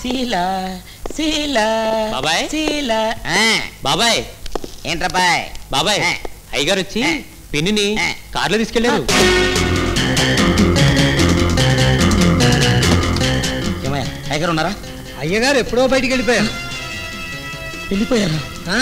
శీల శీల బాబాయ్? శీల ఆ, బాబాయ్ ఏంట్రబ్బాయ్ బాబాయ్ ఆ. అయ్యగారు వచ్చి ఆ. పిన్నిని ఆ. కార్లో తీసుకెళ్లారు ఏమయ్యా టైగర్ ఉన్నారా అయ్యగారు ఎప్పుడో బయటికి వెళ్ళిపోయారు వెళ్ళిపోయారా ఆ,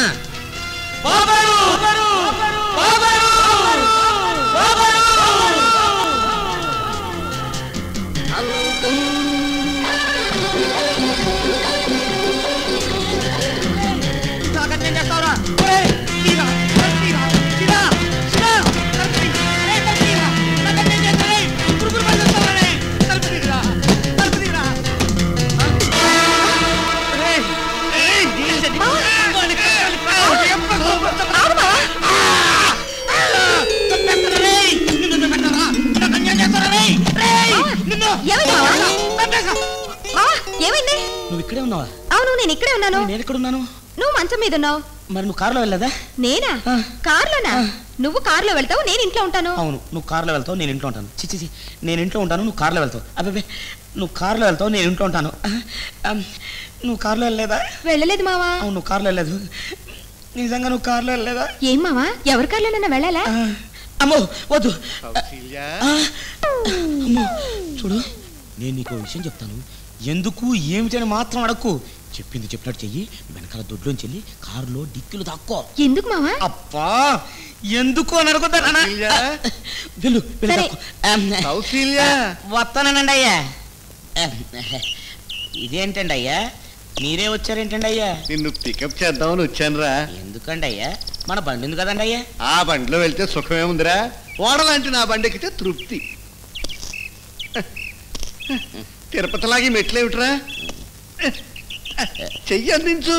ఏమైంది నువ్వు ఇక్కడే ఉన్నావా అవును నేను ఇక్కడే ఉన్నాను నేను ఎక్కడ ఉన్నాను నువ్వు మంచం మీద ఉన్నావు మరి నువ్వు కారులో వెళ్ళదా నేనా ఆ. కార్లోనా నువ్వు కార్లో వెళ్తావు నేను ఇంట్లో ఉంటాను అవును నువ్వు కారులో వెళ్తావు నేను ఇంట్లో ఉంటాను చిచ్చి చి నేను ఇంట్లో ఉంటాను నువ్వు కారులో వెళ్తావు అబ్బాబే నువ్వు కారులో వెళ్తావు నేను ఇంట్లో ఉంటాను అమ్, నువ్వు కారులో వెళ్ళలేదా వెళ్ళలేదు మావా అవును నువ్వు కారులో వెళ్ళలేదు నిజంగా నువ్వు కారులో వెళ్ళలేదా ఏం మావా ఎవరి కార్లోనైనా వెళ్ళాలా ఆ, అమ్మో వద్దు ఆ, అమ్మో చూడు నేను నీకు ఓ విషయం చెప్తాను ఎందుకు ఏమిటని మాత్రం అడక్కు చెప్పింది చెప్పినట్టు చెయ్యి వెనకాల దొడ్లోంచి వెళ్ళి కారులో డిక్కులు దాక్కో ఎందుకు మావా అబ్బా ఎందుకు అని అడుగుతా కౌసల్యా? వెళ్ళు వెళ్ళు సరే. దాక్కో. ఆమ్, కౌసల్యా? వస్తానండి అయ్యా ఆమ్, ఇదేంటండి అయ్యా మీరే వచ్చారేంటండి అయ్యా నిన్ను పికప్ చేద్దామని వచ్చానురా ఎందుకండి అయ్యా మన బండి ఉంది కదండి అయ్యా ఆ బండిలో వెళ్తే సుఖమే ఉందిరా ఓడలాంటి నా బండి ఎక్కితే తృప్తి తిరుపతిలాగి మెట్లేమిట్రా చెయ్యి అందించు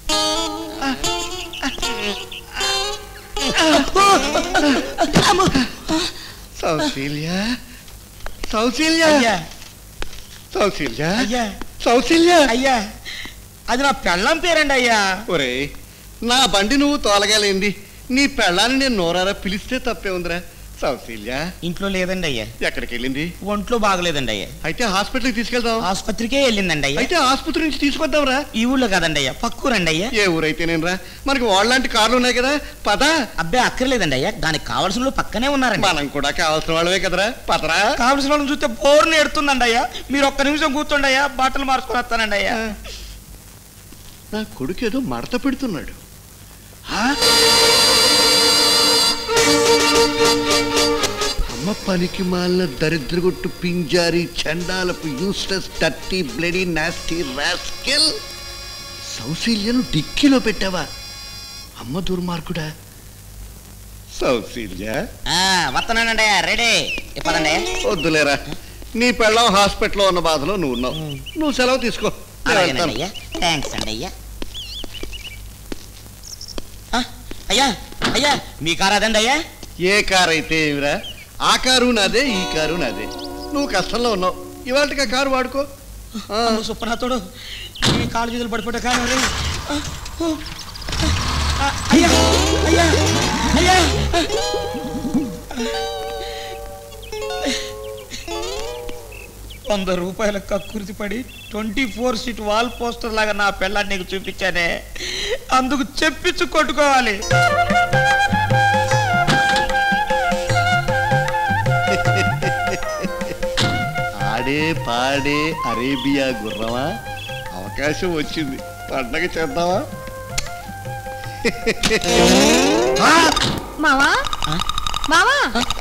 సౌశీల్య సౌశీల్య అయ్యా సౌశీల్య అయ్యా సౌశీల్య అయ్యా అది నా పెళ్ళం పేరండి అయ్యా ఒరే నా బండి నువ్వు తోలగాలేంది నీ పెళ్ళాన్ని నేను నోరారా పిలిస్తే తప్పే ఉందిరా సౌశీల్య ఇంట్లో లేదండి అయ్యా ఎక్కడికి వెళ్ళింది ఒంట్లో బాగలేదండి అయ్యా అయితే హాస్పిటల్కి తీసుకెళ్దాం ఆసుపత్రికే వెళ్ళిందండి అయ్యా అయితే ఆసుపత్రి నుంచి తీసుకొద్దాంరా ఈ ఊళ్ళో కదండి అయ్యా పక్కూరండి అయ్యా ఏ ఊరైతే నేనురా మనకి వాళ్ళలాంటి కార్లు ఉన్నాయి కదా పద అబ్బాయి అక్కర్లేదండి అయ్యా దానికి కావాల్సిన వాళ్ళు పక్కనే ఉన్నారండి మనం కూడా కావాల్సిన వాళ్ళవే కదరా పదరా కావాల్సిన వాళ్ళని చూస్తే బోర్ని ఎడుతుందండి అయ్యా మీరు ఒక్క నిమిషం కూర్చోండి అయ్యా బట్టలు మార్చుకొని వస్తానండి అయ్యా నా కొడుకు ఏదో మడత పెడుతున్నాడు ఆ? అమ్మ పనికి మాలిన దరిద్రగొట్టు పింజారి చండాలపు useless dirty bloody nasty rascal సౌశీల్యను డిక్కీలో పెట్టావా అమ్మ దుర్మార్గుడా సౌశీల్య ఆ, వస్తున్నానండి అయ్యా రెడీ ఇప్పదండి వద్దులేరా నీ పెళ్ళం హాస్పిటల్లో ఉన్న బాధలో నువ్వు ఉన్నావు నువ్వు సెలవు తీసుకో నేను అలాగేనండి వెళ్తాను. అయ్యా థ్యాంక్స్ అండి అయ్యా ఆ, అయ్యా అయ్యా మీ కారు అదండి అయ్యా ఏ కారు అయితే ఏమిరా ఆ కారు నాదే ఈ కారు నాదే నువ్వు కష్టంలో ఉన్నావు ఇవాళకి ఆ కారు వాడుకో ఆ, అమ్మో, సుప్పనాథుడు ఈ కాలు చేతులు పడిపోతే కానీ రే. ఆ, ఓ, ఆ, అయ్యా అయ్యా అయ్యా వంద రూపాయల కక్కుర్తి పడి twenty four seat wall poster లాగా నా పిల్లాన్ని నీకు చూపించానే అందుకు చెప్పించు కొట్టుకోవాలి ఆడే పాడే అరేబియా గుర్రమా అవకాశం వచ్చింది పండగ చేద్దామా మావా ఆ? మావా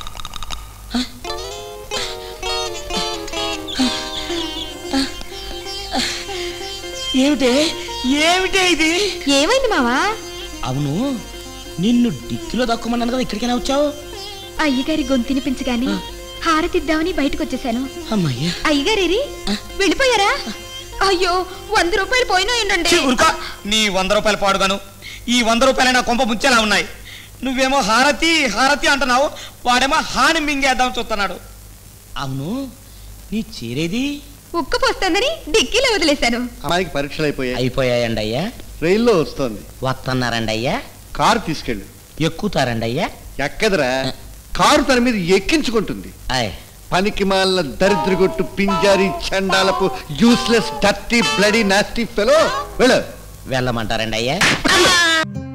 ఏమిటే ఏమిటే ఇది ఏమైంది మావా అవును నిన్ను డిక్కిలో దక్కుమన్నాను కదా ఇక్కడికైనా వచ్చావు అయ్యగారి గొంతునిపించి గాని హారతిద్దామని బయటకు వచ్చేసాను అమ్మయ్యా అయ్యగారేరి వెళ్ళిపోయారా అయ్యో వంద రూపాయలు పోయినా ఉండండి ఛీ, ఊరుకో. నీ వంద రూపాయలు పాడుగాను ఈ వంద రూపాయలు నా కొంప ముంచేలా ఉన్నాయి నువ్వేమో హారతి హారతి అంటున్నావు వాడేమో హాని మింగేద్దాం చూస్తున్నాడు అవును నీ చేరేది ఉక్క పోస్తుందని డిక్కీలో వదిలేశాను అమ్మాయికి పరీక్షలు అయిపోయాయి అయిపోయాయండి అయ్యా రైల్లో వస్తోంది వస్తున్నారండి అయ్యా కారు తీసుకెళ్ళు ఎక్కుతారండి అయ్యా ఎక్కదరా కారు తన మీద ఎక్కించుకుంటుంది ఆయ్ పనికి మాలిన దరిద్రగొట్టు పింజారి చండాలపు useless dirty bloody nasty fellow వెళ్ళు వెళ్ళమంటారండి అయ్యా